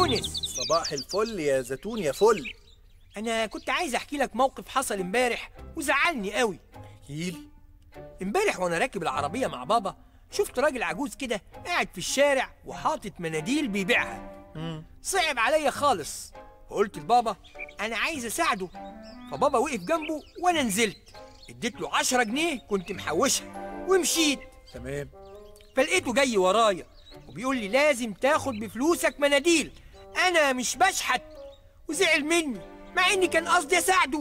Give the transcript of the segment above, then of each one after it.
يونس صباح الفل يا زيتون يا فل انا كنت عايز احكي لك موقف حصل امبارح وزعلني قوي احكيلي امبارح وانا راكب العربيه مع بابا شفت راجل عجوز كده قاعد في الشارع وحاطط مناديل بيبيعها صعب عليا خالص وقلت لبابا انا عايز اساعده فبابا وقف جنبه وانا نزلت اديت له 10 جنيه كنت محوشها ومشيت تمام فلقيته جاي ورايا وبيقول لي لازم تاخد بفلوسك مناديل انا مش بشحت وزعل مني مع اني كان قصدي اساعده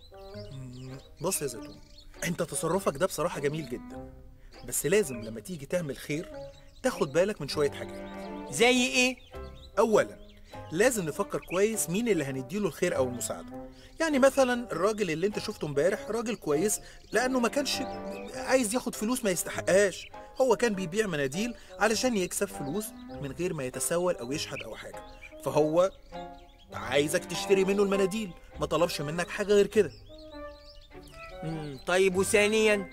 بص يا زيتون انت تصرفك ده بصراحة جميل جدا بس لازم لما تيجي تعمل خير تاخد بالك من شوية حاجات زي ايه اولا لازم نفكر كويس مين اللي هنديله الخير او المساعده يعني مثلا الراجل اللي انت شفته امبارح راجل كويس لانه ما كانش عايز ياخد فلوس ما يستحقهاش هو كان بيبيع مناديل علشان يكسب فلوس من غير ما يتسول او يشحت او حاجه فهو عايزك تشتري منه المناديل ما طلبش منك حاجه غير كده مم، طيب وثانيا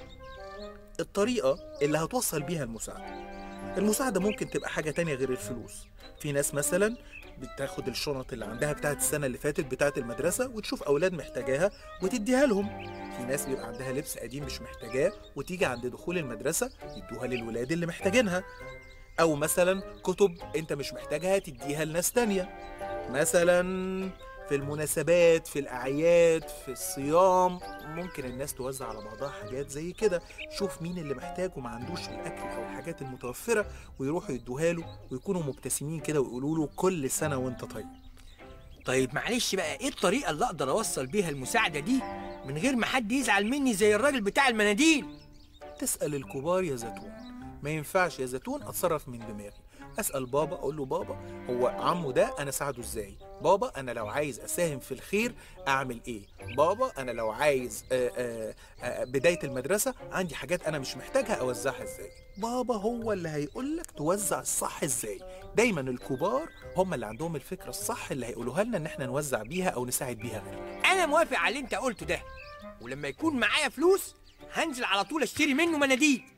الطريقة اللي هتوصل بيها المساعدة المساعدة ممكن تبقى حاجة تانية غير الفلوس في ناس مثلا بتاخد الشنط اللي عندها بتاعت السنة اللي فاتت بتاعت المدرسة وتشوف أولاد محتاجاها وتديها لهم في ناس بيبقى عندها لبس قديم مش محتاجاه وتيجي عند دخول المدرسة يدوها للولاد اللي محتاجينها أو مثلا كتب أنت مش محتاجها تديها لناس تانية مثلا في المناسبات في الأعياد في الصيام ممكن الناس توزع على بعضها حاجات زي كده شوف مين اللي محتاج وما عندوش الأكل أو الحاجات المتوفرة ويروحوا يدوها له ويكونوا مبتسمين كده ويقولوا له كل سنة وأنت طيب طيب معلش بقى ايه الطريقه اللي اقدر اوصل بيها المساعده دي من غير ما حد يزعل مني زي الراجل بتاع المناديل تسأل الكبار يا زيتون ما ينفعش يا زيتون اتصرف من دماغي اسال بابا اقول له بابا هو عمو ده انا اساعده ازاي بابا انا لو عايز اساهم في الخير اعمل ايه بابا انا لو عايز آآ آآ آآ بدايه المدرسه عندي حاجات انا مش محتاجها اوزعها ازاي بابا هو اللي هيقول لك توزع الصح ازاي دايما الكبار هم اللي عندهم الفكره الصح اللي هيقولوها لنا ان احنا نوزع بيها او نساعد بيها غيرنا انا موافق على اللي انت قلته ده ولما يكون معايا فلوس هنزل على طول اشتري منه مناديل